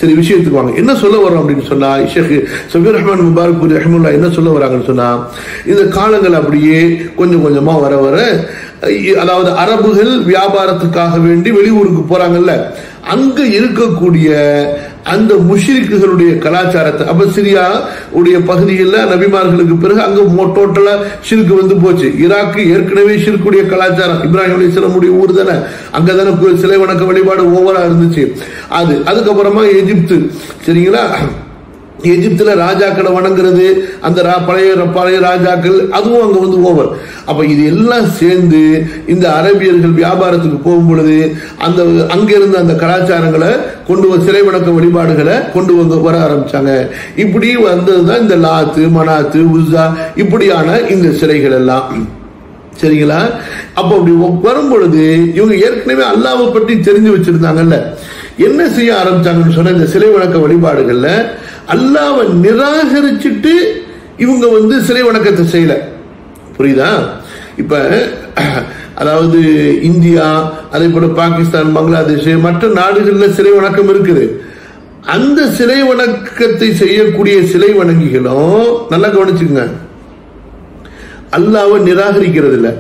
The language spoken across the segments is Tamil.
சரி விஷயத்துக்கு வாங்க என்ன சொல்ல வரோம் அப்படின்னு சொன்னா ஷேக் சபீர் ரஹ்மான் முபாரக் ரஹமுல்லா என்ன சொல்ல வராங்கன்னு சொன்னா இந்த காலங்கள் அப்படியே கொஞ்சம் கொஞ்சமா வர வர அஹ், அதாவது அரபுகள் வியாபாரத்துக்காக வேண்டி வெளியூருக்கு போறாங்கல்ல அங்க இருக்கக்கூடிய அந்த முஷ்ரிக்குகளுடைய கலாச்சாரத்தை அப்ப சிரியா உடைய பகுதிகளில் நபிமார்களுக்கு பிறகு அங்க டோட்டலா ஷிருக்கு வந்து போச்சு ஈராக்கு ஏற்கனவே ஷிருக்குடைய கலாச்சாரம் இப்ராஹிம் அலிஸ்லாமுடைய ஊர் தானே அங்கதானே கு- சிலை வணக்க வழிபாடு ஓவரா இருந்துச்சு அது அதுக்கப்புறமா எகிப்து சரிங்களா எகிப்துல ராஜாக்களை வணங்குறது அந்த ரா- பழைய பழைய ராஜாக்கள் அதுவும் அங்க வந்து ஓவர் அப்ப இது எல்லாம் சேர்ந்து இந்த அரபியர்கள் வியாபாரத்துக்கு போகும் பொழுது அந்த அங்க இருந்த அந்த கலாச்சாரங்களை கொண்டு வ- சிலை வணக்க வழிபாடுகளை கொண்டு வந்து வர ஆரம்பிச்சாங்க இப்படி வந்ததுதான் இந்த லாத்து மனாத்து உஸ்ஸா இப்படியான இந்த சிலைகள் எல்லாம் சரிங்களா அப்போ அப்படி வரும் பொழுது இவங்க ஏற்கனவே அல்லாவை பற்றி தெரிஞ்சு வச்சிருந்தாங்கல்ல என்ன செய்ய ஆரம்பிச்சாங்கன்னு சொன்ன இந்த சிலை வணக்க வழிபாடுகள்ல அல்லாவை நிராகரிச்சுட்டு இவங்க வந்து சிலை வணக்கத்தை செய்யல புரியுதா இப்ப அதாவது இந்தியா அதே போல பாகிஸ்தான் பங்களாதேஷ் மற்ற நாடுகள்ல சிலை வணக்கம் இருக்குது அந்த சிலை வணக்கத்தை செய்யக்கூடிய சிலை வணங்கிகளும் நல்லா கவனிச்சுங்க அல்லாவை நிராகரிக்கிறது இல்ல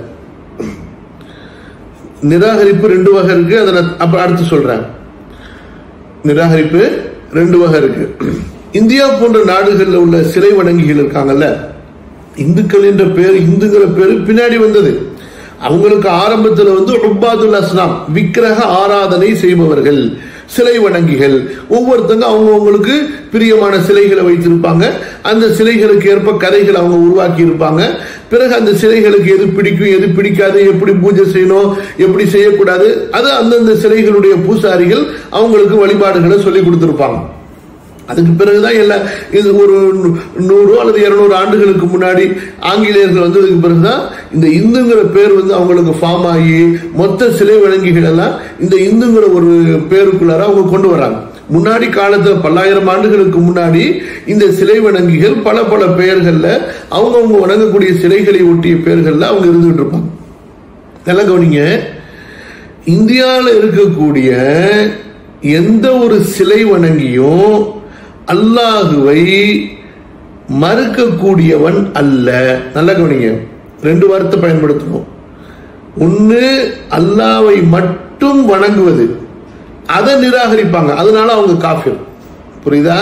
நிராகரிப்பு ரெண்டு வகை இருக்கு அதை நான் அப்ப அடுத்து சொல்றேன் நிராகரிப்பு ரெண்டு வகை இருக்கு இந்தியா போன்ற நாடுகள்ல உள்ள சிலை வணங்கிகள் இருக்காங்கல்ல இந்துக்கள் என்ற பேர் இந்துங்கிற பேரு பின்னாடி வந்தது அவங்களுக்கு ஆரம்பத்துல வந்து உப்பாதுல் அஸ்லாம் விக்கிரக ஆராதனை செய்பவர்கள் சிலை வணங்கிகள் ஒவ்வொருத்தங்க அவங்கவுங்களுக்கு பிரியமான சிலைகளை வைத்திருப்பாங்க அந்த சிலைகளுக்கு ஏற்ப கதைகள் அவங்க உருவாக்கி இருப்பாங்க பிறகு அந்த சிலைகளுக்கு எது பிடிக்கும் எது பிடிக்காது எப்படி பூஜை செய்யணும் எப்படி செய்யக்கூடாது அது அந்தந்த சிலைகளுடைய பூசாரிகள் அவங்களுக்கு வழிபாடுகளை சொல்லி கொடுத்திருப்பாங்க அதுக்கு பிறகுதான் எல்லா இது ஒரு நூ- நூறு அல்லது இருநூறு ஆண்டுகளுக்கு முன்னாடி ஆங்கிலேயர்கள் வந்ததுக்கு பிறகுதான் இந்த இந்துங்கிற பேர் வந்து அவங்களுக்கு ஃபார்ம் ஆகி மொத்த சிலை வழங்கிகள் எல்லாம் இந்த இந்துங்கிற ஒரு பேருக்குள்ளார அவங்க கொண்டு வராங்க முன்னாடி காலத்துல பல்லாயிரம் ஆண்டுகளுக்கு முன்னாடி இந்த சிலை வணங்கிகள் பல பல பெயர்கள்ல அவங்கவங்க வணங்கக்கூடிய சிலைகளை ஒட்டிய பெயர்கள்ல அவங்க இருந்துகிட்டு இருப்பாங்க நல்லா கவனிங்க இந்தியாவில் இருக்கக்கூடிய எந்த ஒரு சிலை வணங்கியும் அல்லாஹுவை மறுக்கக்கூடியவன் அல்ல நல்லா கவனிங்க ரெண்டு வார்த்தை பயன்படுத்தணும் ஒன்று அல்லாவை மட்டும் வணங்குவது அதை நிராகரிப்பாங்க அதனால அவங்க காஃபிர் புரியுதா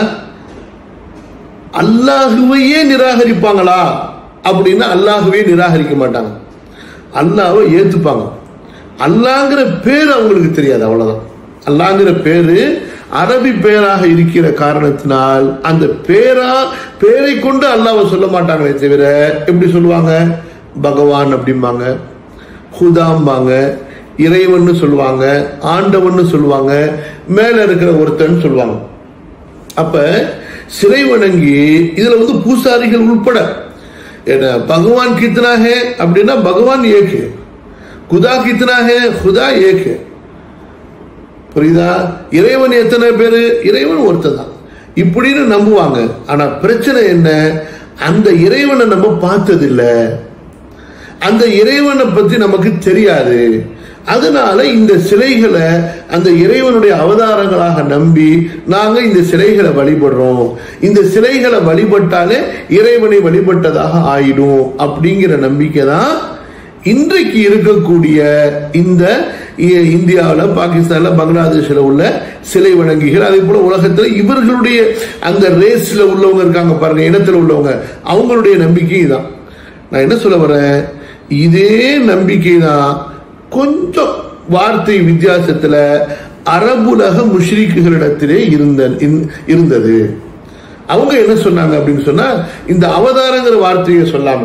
அல்லாஹுவையே நிராகரிப்பாங்களா அப்படின்னா அல்லாஹுவே நிராகரிக்க மாட்டாங்க அல்லாஹ்வை ஏத்துப்பாங்க அல்லாங்கிற பேர் அவங்களுக்கு தெரியாது அவ்வளவுதான் அல்லாங்கிற பேரு அரபி பெயராக இருக்கிற காரணத்தினால் அந்த பேரா பேரை கொண்டு அல்லாஹ்வை சொல்ல மாட்டாங்களே தவிர எப்படி சொல்லுவாங்க பகவான் அப்படிம்பாங்க ஹுதாம்பாங்க இறைவன்னு சொல்லுவாங்க ஆண்டவன்னு சொல்லுவாங்க மேல இருக்கிற ஒருத்தன் சொல்லுவாங்க அப்ப சிலை வணங்கி இதுல வந்து பூசாரிகள் உட்பட என்ன பகவான் கித்தனா ஹே அப்படின்னா பகவான் ஏக் ஹே குதா கித்தனா ஹே குதா ஏக் ஹே புரியுதா இறைவன் எத்தனை பேரு இறைவன் ஒருத்தன் தான் இப்படின்னு நம்புவாங்க ஆனா பிரச்சனை என்ன அந்த இறைவனை நம்ம பார்த்ததில்லை அந்த இறைவனை பத்தி நமக்கு தெரியாது அதனால இந்த சிலைகளை அந்த இறைவனுடைய அவதாரங்களாக நம்பி நாங்க இந்த சிலைகளை வழிபடுறோம் இந்த சிலைகளை வழிபட்டாலே இறைவனை வழிபட்டதாக ஆயிடும் அப்படிங்கிற நம்பிக்கை தான் இன்றைக்கு இருக்கக்கூடிய இந்த இ- இந்தியாவுல பாகிஸ்தான்ல பங்களாதேஷ்ல உள்ள சிலை வணங்கிகள் அதே போல உலகத்துல இவர்களுடைய அந்த ரேஸ்ல உள்ளவங்க இருக்காங்க பாருங்க இனத்துல உள்ளவங்க அவங்களுடைய நம்பிக்கை தான் நான் என்ன சொல்ல வரேன் இதே நம்பிக்கை தான் கொஞ்சம் வார்த்தை வித்தியாசத்துல அரபுலக முஷ்ரிக்குகளிடத்திலே இருந்த இன்- இருந்தது அவங்க என்ன சொன்னாங்க அப்படின்னு சொன்னா இந்த அவதாரங்கிற வார்த்தையை சொல்லாம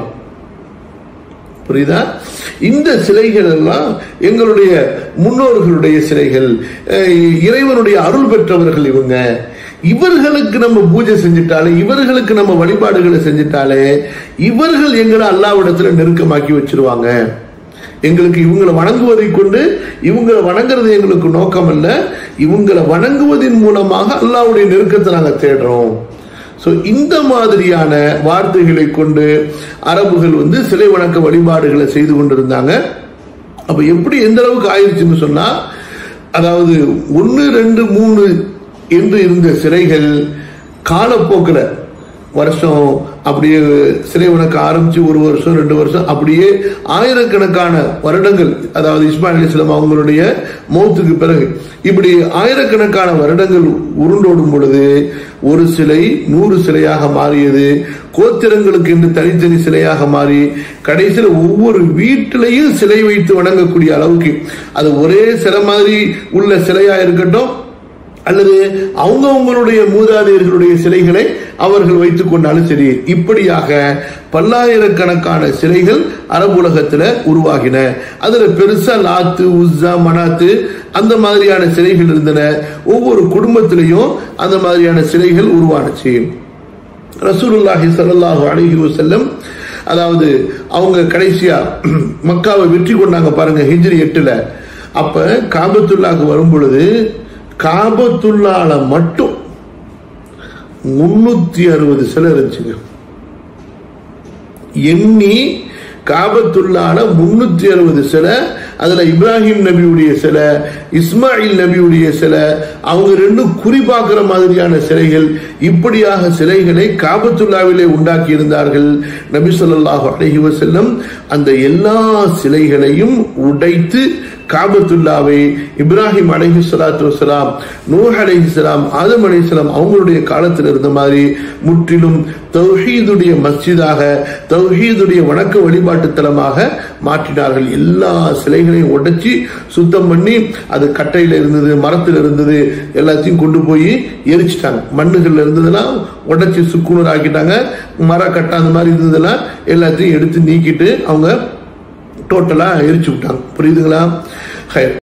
புரியுதா இந்த சிலைகள் எல்லாம் எங்களுடைய முன்னோர்களுடைய சிலைகள் அஹ் இறைவனுடைய அருள் பெற்றவர்கள் இவங்க இவர்களுக்கு நம்ம பூஜை செஞ்சிட்டாலே இவர்களுக்கு நம்ம வழிபாடுகளை செஞ்சிட்டாலே இவர்கள் எங்களை அல்லாவிடத்துல நெருக்கமாக்கி வச்சிருவாங்க எங்களுக்கு இவங்களை வணங்குவதை கொண்டு இவங்களை வணங்குறது எங்களுக்கு நோக்கம் அல்ல இவங்களை வணங்குவதன் மூலமாக அல்லாவுடைய நெருக்கத்தை நாங்க தேடுறோம் ஸோ இந்த மாதிரியான வார்த்தைகளை கொண்டு அரபுகள் வந்து சிலை வணக்க வழிபாடுகளை செய்து கொண்டிருந்தாங்க அப்ப எப்படி எந்த அளவுக்கு ஆயிடுச்சுன்னு சொன்னா அதாவது ஒன்று ரெண்டு மூணு என்று இருந்த சிலைகள் காலப்போக்கில் வருஷம் அப்படியே சிலை வணக்க ஆரம்பிச்சு ஒரு வருஷம் ரெண்டு வருஷம் அப்படியே ஆயிரக்கணக்கான வருடங்கள் அதாவது இஸ்மாயில் அலிஸ்லாம் அவங்களுடைய மௌத்துக்கு பிறகு இப்படி ஆயிரக்கணக்கான வருடங்கள் உருண்டோடும் பொழுது ஒரு சிலை நூறு சிலையாக மாறியது கோத்திரங்களுக்கு என்று தனித்தனி சிலையாக மாறி கடைசியில் ஒவ்வொரு வீட்டிலையும் சிலை வைத்து வணங்கக்கூடிய அளவுக்கு அது ஒரே சிலை மாதிரி உள்ள சிலையா இருக்கட்டும் அல்லது அவங்கவுங்களுடைய மூதாதையர்களுடைய சிலைகளை அவர்கள் வைத்துக் கொண்டாலும் சரி இப்படியாக பல்லாயிரக்கணக்கான சிலைகள் அரபு உலகத்துல உருவாகின அதுல பெருசா லாத்து உஸ்ஸா மனாத்து அந்த மாதிரியான சிலைகள் இருந்தன ஒவ்வொரு குடும்பத்திலையும் அந்த மாதிரியான சிலைகள் உருவானுச்சு ரசூலுல்லாஹி ஸல்லல்லாஹு அலைஹி வஸல்லம் அதாவது அவங்க கடைசியா மக்காவை வெற்றி கொண்டாங்க பாருங்க ஹிஜ்ரி எட்டுல அப்ப காபத்துல்லாக்கு வரும் பொழுது காபத்துள்ளால மட்டும் முன்னூத்தி அறுபது சிலை இருந்துச்சுங்க எண்ணி காபத்துள்ளான முன்னூத்தி அறுபது சிலை அதுல இப்ராஹிம் நபியுடைய சிலை இஸ்மாயில் நபியுடைய சிலை அவங்க ரெண்டும் குறிப்பாக்குற மாதிரியான சிலைகள் இப்படியாக சிலைகளை காபத்துல்லாவிலே உண்டாக்கி இருந்தார்கள் நபி சொல்லாஹு அலஹி வசல்லம் அந்த எல்லா சிலைகளையும் உடைத்து காபத்துல்லாவை இப்ராஹிம் அலஹி சலாத்து வசலாம் நூஹ் அலிஹிஸ்லாம் ஆதம் அலிஸ்லாம் அவங்களுடைய காலத்தில் இருந்த மாதிரி முற்றிலும் தௌஹீதுடைய மஸ்ஜிதாக தௌஹீதுடைய வணக்க வழிபாட்டு தலமாக மாற்றினார்கள் எல்லா சிலைகளையும் உடைச்சி சுத்தம் பண்ணி அது கட்டையில இருந்தது மரத்தில் இருந்தது எல்லாத்தையும் கொண்டு போய் எரிச்சிட்டாங்க மண்ணுகள்ல இருந்ததெல்லாம் உடைச்சி சுக்குநூறு ஆக்கிட்டாங்க மரக்கட்டை அந்த மாதிரி இருந்ததெல்லாம் எல்லாத்தையும் எடுத்து நீக்கிட்டு அவங்க டோட்டலா எரிச்சு விட்டாங்க புரியுதுங்களா